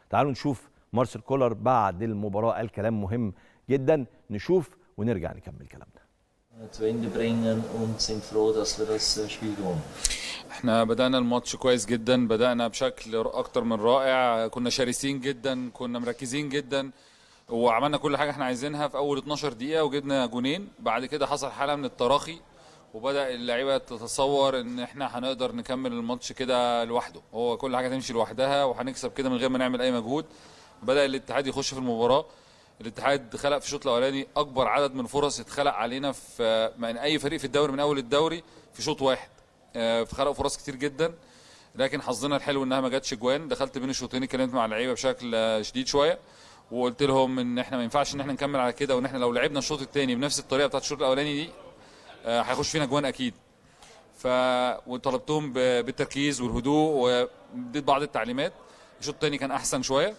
تعالوا نشوف مارسيل كولر بعد المباراه قال كلام مهم جدا نشوف ونرجع نكمل كلامنا zu Ende bringen und sind froh, dass wir das äh, Spiel gewonnen احنا بدأنا الماتش كويس جدا بدأنا بشكل اكتر من رائع كنا شرسين جدا كنا مركزين جدا وعملنا كل حاجة احنا عايزينها في اول 12 دقيقة وجبنا جونين بعد كده حصل حالة من التراخي وبدأ اللعيبة تتصور ان احنا هنقدر نكمل الماتش كده لوحده هو كل حاجة تمشي لوحدها وهنكسب كده من غير ما نعمل اي مجهود بدأ الاتحاد يخش في المباراة الاتحاد خلق في الشوط الاولاني اكبر عدد من فرص اتخلق علينا في من اي فريق في الدوري من اول الدوري في شوط واحد آه، فخلقوا فرص كتير جدا لكن حظنا الحلو انها ما جاتش جوان دخلت بين الشوطين اتكلمت مع اللعيبه بشكل آه، شديد شويه وقلت لهم ان احنا ما ينفعش ان احنا نكمل على كده وان احنا لو لعبنا الشوط الثاني بنفس الطريقه بتاعت الشوط الاولاني دي آه، هيخش فينا جوان اكيد ف وطلبتهم ب- بالتركيز والهدوء واديت بعض التعليمات الشوط الثاني كان احسن شويه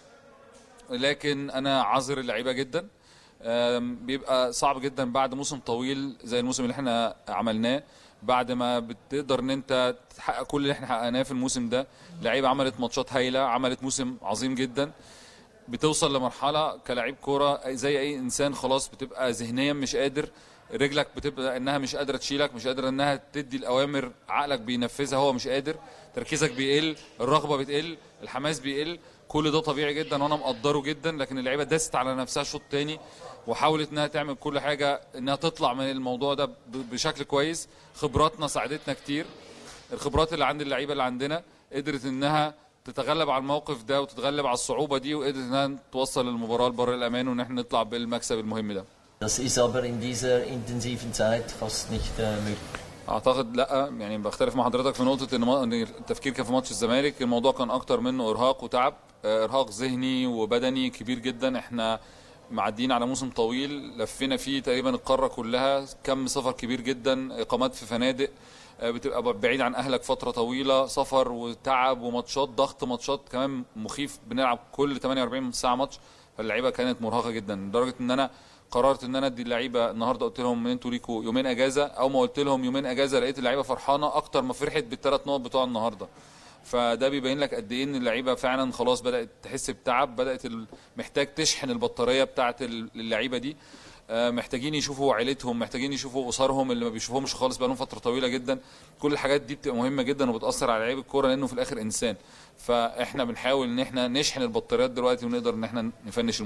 لكن انا عذر اللعيبه جدا أم، بيبقى صعب جدا بعد موسم طويل زي الموسم اللي احنا عملناه بعد ما بتقدر ان انت تحقق كل اللي احنا حققناه في الموسم ده لعيبه عملت ماتشات هايله عملت موسم عظيم جدا بتوصل لمرحله كلاعب كوره زي اي انسان خلاص بتبقى ذهنيا مش قادر رجلك بتبقى انها مش قادره تشيلك مش قادره انها تدي الاوامر عقلك بينفذها هو مش قادر تركيزك بيقل الرغبه بتقل الحماس بيقل كل ده طبيعي جدا وانا مقدره جدا لكن اللعيبه داست على نفسها شوط تاني وحاولت انها تعمل كل حاجه انها تطلع من الموضوع ده ب- بشكل كويس خبراتنا ساعدتنا كتير الخبرات اللي عند اللعيبه اللي عندنا قدرت انها تتغلب على الموقف ده وتتغلب على الصعوبه دي وقدرت انها توصل المباراه لبر الامان وان احنا نطلع بالمكسب المهم ده Das ist aber in dieser intensiven Zeit fast nicht äh, möglich. اعتقد لا يعني بختلف مع حضرتك في نقطه ان ما- إن التفكير كان في ماتش الزمالك الموضوع كان اكتر منه ارهاق وتعب آه، ارهاق ذهني وبدني كبير جدا احنا معديين على موسم طويل لفينا فيه تقريبا القاره كلها كم سفر كبير جدا اقامات في فنادق آه، بتبقى بعيد عن اهلك فتره طويله سفر وتعب وماتشات ضغط ماتشات كمان مخيف بنلعب كل 48 ساعه ماتش فاللعيبه كانت مرهقه جدا لدرجه ان انا قررت ان انا ادي اللعيبه النهارده قلت لهم ان انتوا ليكوا يومين اجازه او ما قلت لهم يومين اجازه لقيت اللعيبه فرحانه اكتر ما فرحت بالثلاث نقط بتوع النهارده فده بيبين لك قد ايه ان اللعيبه فعلا خلاص بدات تحس بتعب بدات ال- محتاج تشحن البطاريه بتاعه ال- اللعيبه دي آه، محتاجين يشوفوا عيلتهم محتاجين يشوفوا اسرهم اللي ما بيشوفهمش خالص بقالهم فتره طويله جدا كل الحاجات دي بتبقى مهمه جدا وبتاثر على لعيب الكوره لانه في الاخر انسان فاحنا بنحاول ان احنا نشحن البطاريات دلوقتي ونقدر ان احنا نفنش